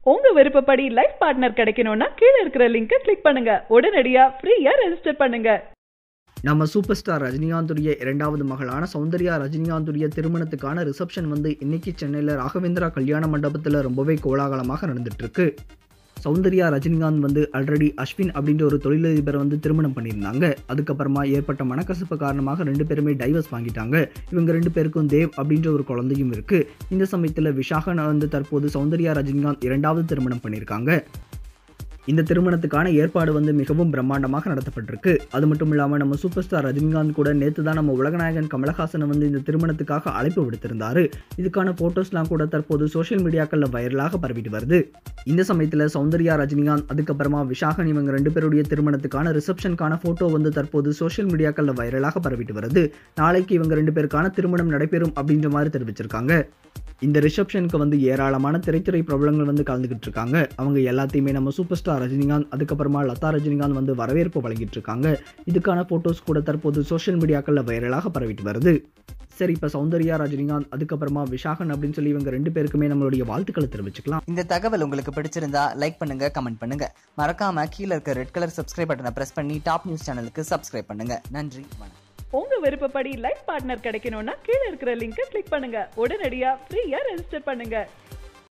உங்க விருப்பப்படி life partner கிடைக்கணும்னா கீழே இருக்கிற லிங்கை கிளிக் பண்ணுங்க உடனடியா ஃப்ரீயா ரெஜிஸ்டர் பண்ணுங்க நம்ம சூப்பர் ஸ்டார் ரஜினிகாந்துடைய இரண்டாவது மகளான சௌந்தர்யா ரஜினிகாந்துடைய திருமணத்துக்கான ரிசப்ஷன் வந்து இன்னைக்கு சென்னையில் ராகவேந்திரா கல்யாண மண்டபத்தில் ரொம்பவே கோலாகலமாக நடந்துட்டு இருக்கு சௌந்தர்யா ரஜினிகாந்த் வந்து ஆல்ரெடி அஸ்வின் அப்படின்ற ஒரு தொழிலதிபரை வந்து திருமணம் பண்ணியிருந்தாங்க அதுக்கப்புறமா ஏற்பட்ட மனக்கசப்பு காரணமாக ரெண்டு பேருமே டைவர்ஸ் வாங்கிட்டாங்க இவங்க ரெண்டு பேருக்கும் தேவ் அப்படின்ற ஒரு குழந்தையும் இருக்கு இந்த சமயத்தில் விஷாகன் வந்து தற்போது சௌந்தர்யா ரஜினிகாந்த் இரண்டாவது திருமணம் பண்ணியிருக்காங்க இந்த திருமணத்துக்கான ஏற்பாடு வந்து மிகவும் பிரம்மாண்டமாக நடத்தப்பட்டிருக்கு அது மட்டும் இல்லாமல் நம்ம சூப்பர் ஸ்டார் ரஜினிகாந்த் கூட நேற்று தான் நம்ம உலகநாயகன் கமலஹாசனை வந்து இந்த திருமணத்துக்காக அழைப்பு விடுத்திருந்தாரு இதுக்கான ஃபோட்டோஸ்லாம் கூட தற்போது சோஷியல் மீடியாக்களில் வைரலாக பரவிட்டு வருது இந்த சமயத்தில் சௌந்தர்யா ரஜினிகாந்த் அதுக்கப்புறமா விஷாகன் இவங்க ரெண்டு பேருடைய திருமணத்துக்கான ரிசப்ஷனுக்கான ஃபோட்டோ வந்து தற்போது சோஷியல் மீடியாக்களில் வைரலாக பரவிட்டு வருது நாளைக்கு இவங்க ரெண்டு பேருக்கான திருமணம் நடைபெறும் அப்படின்ற மாதிரி தெரிவிச்சிருக்காங்க இந்த ரிசப்ஷனுக்கு வந்து ஏராளமான திரைத்துறை பிரபலங்கள் வந்து கலந்துக்கிட்டு இருக்காங்க அவங்க எல்லாத்தையுமே நம்ம சூப்பர் ஸ்டார் ரஜினிகாந்த் அதுக்கப்புறமா லதா ரஜினிகாந்த் வந்து வரவேற்பு வழங்கிட்டு இருக்காங்க இதுக்கான ஃபோட்டோஸ் கூட தற்போது சோஷியல் மீடியாக்களில் வைரலாக பரவிட்டு வருது சரி இப்போ சௌந்தர்யா ரஜினிகாந்த் அதுக்கப்புறமா விஷாகன் அப்படின்னு சொல்லி இவங்க ரெண்டு பேருக்குமே நம்மளுடைய வாழ்த்துக்களை தெரிவிச்சுக்கலாம் இந்த தகவல் உங்களுக்கு பிடிச்சிருந்தா லைக் பண்ணுங்க கமெண்ட் பண்ணுங்க மறக்காம கீழே இருக்க ரெட் கலர் சப்ஸ்கிரைப் பட்டனை பிரஸ் பண்ணி டாப் நியூஸ் சேனலுக்கு சப்ஸ்கிரைப் பண்ணுங்க நன்றி வணக்கம் உங்க விருப்பப்படி லைஃப் பார்ட்னர் கிடைக்கணும்னா கீழே இருக்கிற லிங்கை கிளிக் பண்ணுங்க உடனடியா ஃப்ரீயா ரெஜிஸ்டர் பண்ணுங்க